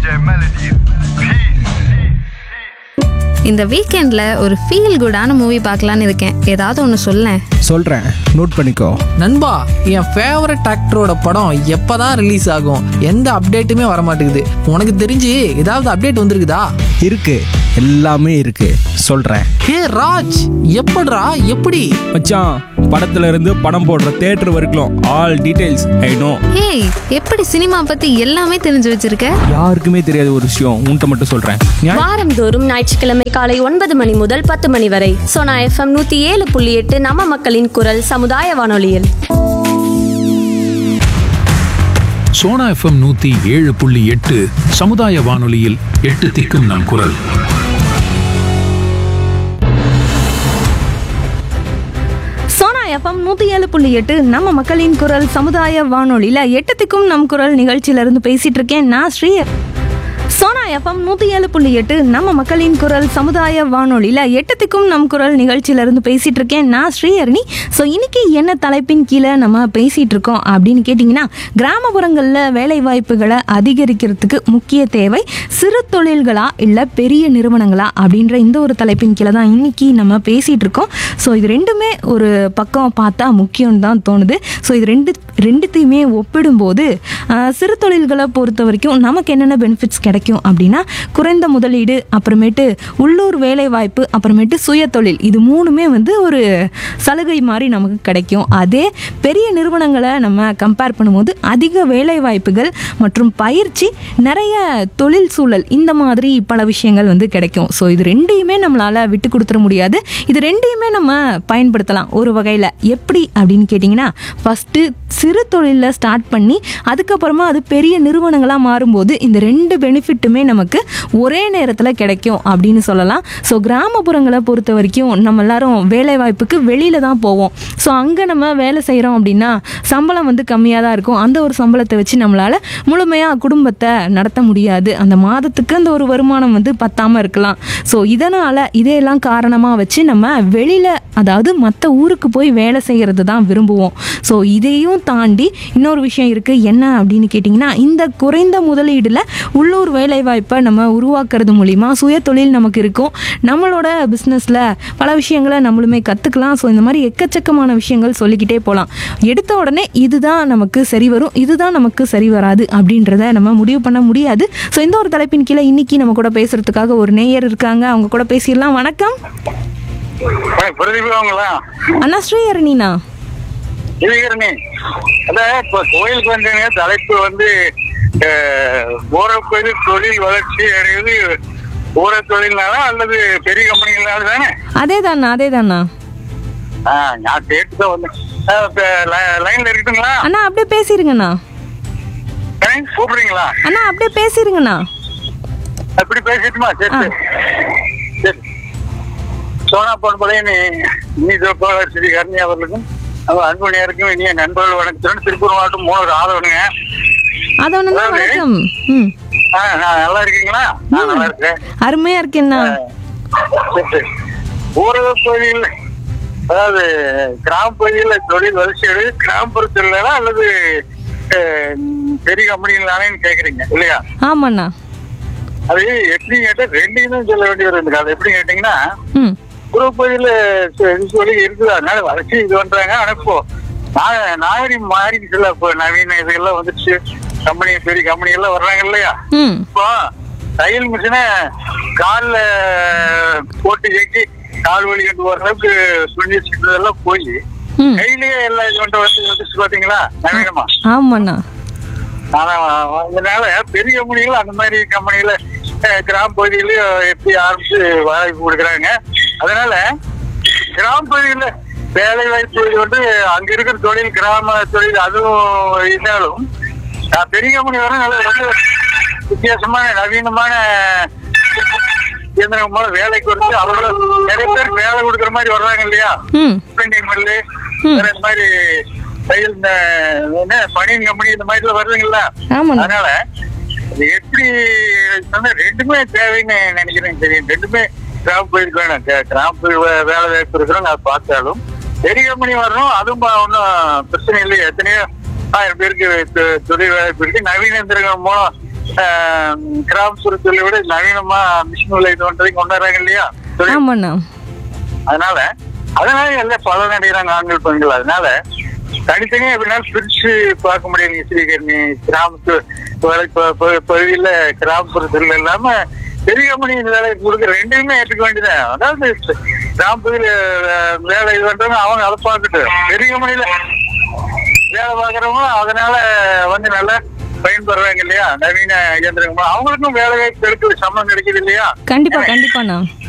melodies. Peace. இந்த வீக்கெண்ட்ல ஒரு ஃபீல் குடான மூவி பார்க்கலான்னு இருக்கேன் ஏதாவது ஒன்று சொல்லேன் சொல்கிறேன் நோட் பண்ணிக்கோ நண்பா என் ஃபேவரட் ஆக்டரோட படம் எப்பதான் ரிலீஸ் ஆகும் எந்த அப்டேட்டுமே வர மாட்டேங்குது உனக்கு தெரிஞ்சு ஏதாவது அப்டேட் வந்திருக்குதா இருக்கு எல்லாமே இருக்கு சொல்கிறேன் ஹே ராஜ் எப்படிடா எப்படி மச்சான் படத்துல இருந்து படம் போடுற தேட்டர் வரைக்கும் ஆல் டீடைல்ஸ் ஐ நோ ஏய் எப்படி சினிமா பத்தி எல்லாமே தெரிஞ்சு வச்சிருக்க யாருக்குமே தெரியாத ஒரு விஷயம் உன்கிட்ட மட்டும் சொல்கிறேன் வாரந்தோறும் ஞாயிற்றுக்கிழமை காலை ஒன்பது மணி முதல் பத்து மணி வரை சோனா எஃப்எம் நூத்தி ஏழு புள்ளி எட்டு நம்ம மக்களின் குரல் சமுதாய வானொலியில் சோனா எஃப்எம் நூத்தி ஏழு புள்ளி எட்டு சமுதாய வானொலியில் எட்டு திக்கும் நம் குரல் சோனா எஃப்எம் நூற்றி ஏழு புள்ளி எட்டு நம்ம மக்களின் குரல் சமுதாய வானொலியில் எட்டத்துக்கும் நம் குரல் நிகழ்ச்சியில இருந்து பேசிட்டு இருக்கேன் நான் ஸ்ரீ சோனா எஃப்எம் நூற்றி ஏழு புள்ளி எட்டு நம்ம மக்களின் குரல் சமுதாய வானொலியில் எட்டத்துக்கும் நம் குரல் நிகழ்ச்சியில இருந்து பேசிட்டு இருக்கேன் நான் ஸ்ரீஹரணி ஸோ இன்னைக்கு என்ன தலைப்பின் கீழே நம்ம பேசிட்டு இருக்கோம் அப்படின்னு கேட்டிங்கன்னா கிராமப்புறங்களில் வேலை வாய்ப்புகளை அதிகரிக்கிறதுக்கு முக்கிய தேவை சிறு தொழில்களா இல்லை பெரிய நிறுவனங்களா அப்படின்ற இந்த ஒரு தலைப்பின் கீழே தான் இன்னைக்கு நம்ம பேசிட்டு இருக்கோம் ஸோ இது ரெண்டுமே ஒரு பக்கம் பார்த்தா முக்கியம்னு தான் தோணுது ஸோ இது ரெண்டு ரெண்டுத்தையுமே ஒப்பிடும்போது ஆஹ், சிறு தொழில்களை பொறுத்த வரைக்கும் நமக்கு என்னென்ன பெனிஃபிட்ஸ் கிடைக்கும் அப்படின்னா குறைந்த முதலீடு அப்புறமேட்டு உள்ளூர் வேலை வாய்ப்பு அப்புறமேட்டு சுய தொழில் இது மூணுமே வந்து ஒரு சலுகை மாதிரி நமக்கு கிடைக்கும் அதே பெரிய நிறுவனங்களை நம்ம கம்பேர் பண்ணும்போது அதிக வேலை வாய்ப்புகள் மற்றும் பயிற்சி நிறைய தொழில் சூழல் இந்த மாதிரி பல விஷயங்கள் வந்து கிடைக்கும் ஸோ இது ரெண்டையுமே நம்மளால் விட்டு கொடுத்துட முடியாது இது ரெண்டையுமே நம்ம பயன்படுத்தலாம் ஒரு வகையில் எப்படி அப்படின்னு கேட்டிங்கன்னா ஃபஸ்ட்டு சிறு தொழிலில் ஸ்டார்ட் பண்ணி அதுக்கப்புறமா அது பெரிய நிறுவனங்களாக மாறும்போது இந்த ரெண்டு பெனிஃபிட்டுமே நமக்கு ஒரே நேரத்தில் கிடைக்கும் அப்படின்னு சொல்லலாம் ஸோ கிராமப்புறங்களை பொறுத்த வரைக்கும் நம்ம எல்லாரும் வேலை வாய்ப்புக்கு வெளியில தான் போவோம் ஸோ அங்கே நம்ம வேலை செய்கிறோம் அப்படின்னா சம்பளம் வந்து கம்மியாக தான் இருக்கும் அந்த ஒரு சம்பளத்தை வச்சு நம்மளால் முழுமையாக குடும்பத்தை நடத்த முடியாது அந்த மாதத்துக்கு அந்த ஒரு வருமானம் வந்து பத்தாமல் இருக்கலாம் ஸோ இதனால் இதையெல்லாம் காரணமாக வச்சு நம்ம வெளியில் அதாவது மற்ற ஊருக்கு போய் வேலை செய்கிறது தான் விரும்புவோம் ஸோ இதையும் தாண்டி இன்னொரு விஷயம் இருக்குது என்ன அப்படின்னு கேட்டிங்கன்னா இந்த குறைந்த முதலீடில் உள்ளூர் வேலைவாய்ப்பை நம்ம உருவாக்குறது மூலிமா சுய தொழில் நமக்கு இருக்கும் நம்மளோட பிஸ்னஸில் பல விஷயங்களை நம்மளுமே கற்றுக்கலாம் ஸோ இந்த மாதிரி எக்கச்சக்கமான விஷயங்கள் சொல்லிக்கிட்டே போகலாம் எடுத்த உடனே இதுதான் நமக்கு சரி வரும் இதுதான் நமக்கு சரி வராது அப்படின்றத நம்ம முடிவு பண்ண முடியாது ஸோ இந்த ஒரு தலைப்பின் கீழே இன்னைக்கு நம்ம கூட பேசுறதுக்காக ஒரு நேயர் இருக்காங்க அவங்க கூட பேசிடலாம் வணக்கம் பிரதிபங்களா அண்ணா ஸ்ரீஹரணினா இளைஞரணி அதான் இப்ப கோயிலுக்கு வந்தீங்க தலைப்பு வந்து ஊரப்பது தொழில் வளர்ச்சி அடைவது ஊர தொழில்னால அல்லது பெரிய கம்பெனிகள்னால தானே அதே தாண்ணா அதே தாண்ணா ஆ, நான் கேட்டு தான் வந்தேன் ஆ, இப்ப ல- லைன்ல இருக்குங்களா அண்ணா அப்படியே பேசிருங்கண்ணா லைன் கூப்பிடுறீங்களா அண்ணா அப்படியே பேசிருங்கண்ணா அப்படி பேசிட்டுமா சரி சரி. சரி சோனா பொன்பலை நீ நீ ஸ்ரீ கருணி அவர்களுக்கும் அவங்க அன்புணியருக்கும் இனிய நண்பர்கள் வணக்கத்துடன் திருப்பூர் மாவட்டம் மூணு ஆதரவுங்க அதை ஒன்று அதாவது- வணக்கம் ம் ஆ, நான் நல்லா இருக்கீங்களா நான் நல்லா இருக்கேன் அருமையா இருக்கேண்ணா சரி, சரி. ஊரக பகுதியில் அதாவது கிராம பகுதியில் தொழில் வளர்ச்சியோடு கிராமப்புறத்தில் அல்லது அஹ், பெரிய கம்பெனிகளானு கேக்குறீங்க இல்லையா ஆமாண்ணா அது எப்படி கேட்டா ரெண்டையும் சொல்ல வேண்டி வருது அது எப்படி கேட்டீங்கன்னா ம் ஊரக பகுதியில சொ- இது சொல்லி இருக்குது அதனால வளர்ச்சி இது பண்றாங்க ஆனா இப்போ நா- நாகரி மாறிடுச்சுல இப்போ நவீன இதெல்லாம் வந்துருச்சு கம்பெனி பெரிய கம்பெனி எல்லாம் வர்றாங்க இல்லையா ம் இப்போ தையல் மிஷினை கால்ல போட்டு ஏக்கி கால் வலி கண்டு வர அளவுக்கு சொல்லி வச்சுக்கிறதெல்லாம் போய் ம் கையிலேயே எல்லாம் இது பண்ற வசதி வந்துச்சு பாத்தீங்களா நவீனமா ஆமாண்ணா ஆனா அதனால பெரிய கம்பெனிகள் அந்த மாதிரி கம்பெனில அஹ், கிராம பகுதியிலயும் எப்படி ஆரம்பிச்சு வாய்ப்பு கொடுக்குறாங்க அதனால கிராம பகுதியில வேலை வாய்ப்பு இது வந்து அங்க இருக்கிற தொழில் கிராம தொழில் அதுவும் இருந்தாலும் அஹ், பெரிய கம்பெனி வர நல்ல ரொம்ப வித்தியாசமான நவீனமான இயந்திரம் மூலம் வேலைக்கு வந்து அவங்களும் நிறைய பேருக்கு வேலை கொடுக்குற மாதிரி வர்றாங்க இல்லையா ம் பிரிண்டிங் மில்லு வேற இந்த மாதிரி தையல் இந்த என்ன பனியன் கம்பெனி இந்த மாதிரி எல்லாம் வருதுங்களா ஆமாண்ணா அதனால இது எப்படி சொன்னா ரெண்டுமே தேவைன்னு நினைக்கிறேன் தெரியும் ரெண்டுமே கிராம பயிருக்கு வேணும் கே- கிராம பயிர் வே- வேலை வாய்ப்பு இருக்கிறவங்க அதை பார்த்தாலும் பெரிய கம்பெனி வரணும் அதுவும் ஒன்றும் பிரச்சனை இல்லை எத்தனையோ ஆயிரம் பேருக்கு தொ- தொழில் வாய்ப்பு இருக்கு நவீன இயந்திரங்கள் மூலம் ஆஹ், கிராமப்புற தொழிலை விட நவீனமா மிஷின் இது பண்றதை கொண்டாடுறாங்க இல்லையா தொழில். ஆமாண்ணா அதனால அதனால எல்லாம் பலன் அடைகிறாங்க ஆண்கள் பெண்கள் அதனால தனித்தனியா எப்படினாலும் பிரிச்சு பார்க்க முடியும் ஸ்ரீகரணி கிராமத்து வேலை ப- ப- பகுதியில கிராமப்புறத்துல இல்லாம பெரிய கம்பெனி இந்த வேலை கொடுக்குற ரெண்டையுமே ஏற்றுக்க வேண்டியதான் அதாவது கிராமப்பகுதியில அஹ், வேலை இது பண்றவங்க அவங்க அதை பார்க்கட்டும் பெரிய கம்பெனியில வேலை பார்க்கறவங்க அதனால வந்து நல்லா பயன்படுறாங்க இல்லையா நவீன இயந்திரங்கள் அவங்களுக்கும் வேலை வாய்ப்பு கிடைக்குது சம்பளம் கிடைக்குது இல்லையா கண்டிப்பா கண்டிப்பாண்ணா